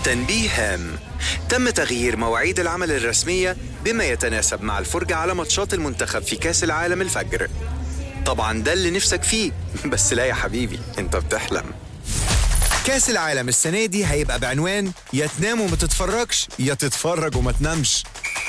تنبيه هام تم تغيير مواعيد العمل الرسمية بما يتناسب مع الفرجة على ماتشات المنتخب في كأس العالم الفجر طبعا ده اللي نفسك فيه بس لا يا حبيبي انت بتحلم كأس العالم السنة دي هيبقى بعنوان يا تنام وما تتفرجش يا تتفرج وما تنامش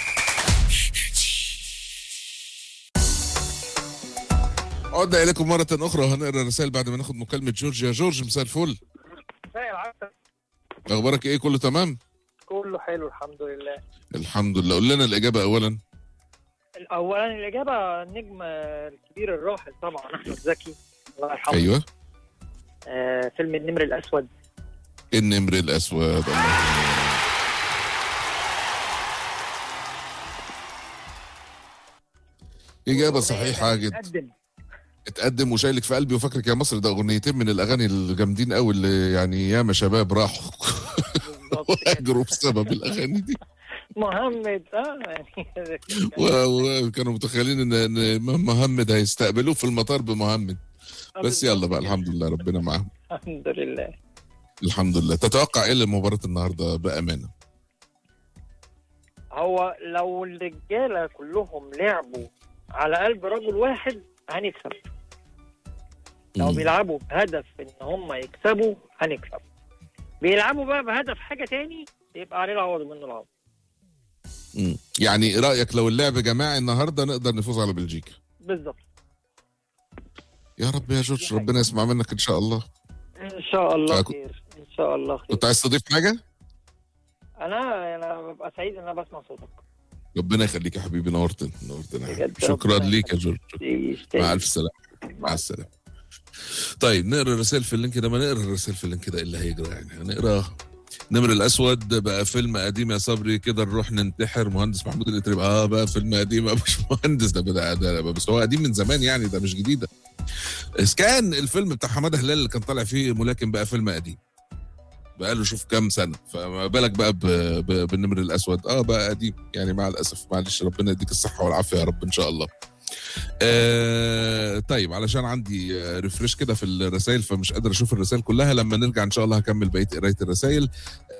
عدنا اليكم مره اخرى وهنقرا الرسائل بعد ما ناخد مكالمه جورج يا جورج مساء الفل مساء العسل اخبارك ايه كله تمام كله حلو الحمد لله الحمد لله قول لنا الاجابه اولا اولا الاجابه النجم الكبير الراحل طبعا احمد زكي الله يرحمه ايوه آه فيلم النمر الاسود النمر الاسود الله اجابه صحيحه جدا قدم اتقدم وشايلك في قلبي وفاكرك يا مصر ده اغنيتين من الاغاني الجامدين قوي اللي يعني ياما شباب راحوا بالظبط كده. واجروا بسبب الاغاني دي مهمد اه يعني و- وكانوا متخيلين ان ان مهمد هيستقبلوه في المطار بمهمد بس يلا بقى الحمد لله ربنا معاهم الحمد لله الحمد لله تتوقع ايه لمباراه النهارده بامانه هو لو الرجاله كلهم لعبوا على قلب رجل واحد هنكسب لو مم. بيلعبوا بهدف ان هم يكسبوا هنكسب بيلعبوا بقى بهدف حاجه تاني يبقى عليه العوض منه العوض مم. يعني رايك لو اللعب جماعي النهارده نقدر نفوز على بلجيكا بالظبط يا رب يا جورج ربنا يسمع منك ان شاء الله ان شاء الله فأكو- خير ان شاء الله خير كنت عايز تضيف حاجه انا انا ببقى سعيد ان انا بسمع صوتك ربنا يخليك يا حبيبي نورتنا نورتنا يا بجد حبيبي. شكرا ربنا ليك يا جورج مع الف سلامه مع السلامه طيب نقرا الرسائل في اللينك ده ما نقرا الرسائل في اللينك ده اللي هيجرى يعني هنقرا نمر الاسود بقى فيلم قديم يا صبري كده نروح ننتحر مهندس محمود الاتريب اه بقى فيلم قديم آه، مش مهندس ده بدا ده بس هو قديم من زمان يعني ده مش جديده كان الفيلم بتاع حماده هلال اللي كان طالع فيه ملاكم بقى فيلم قديم بقى له شوف كام سنه فما بالك بقى ب... ب... بالنمر الاسود اه بقى قديم يعني مع الاسف معلش ربنا يديك الصحه والعافيه يا رب ان شاء الله آه طيب علشان عندي آه، ريفرش كده في الرسائل فمش قادر اشوف الرسائل كلها لما نرجع ان شاء الله هكمل بقيه قرايه الرسائل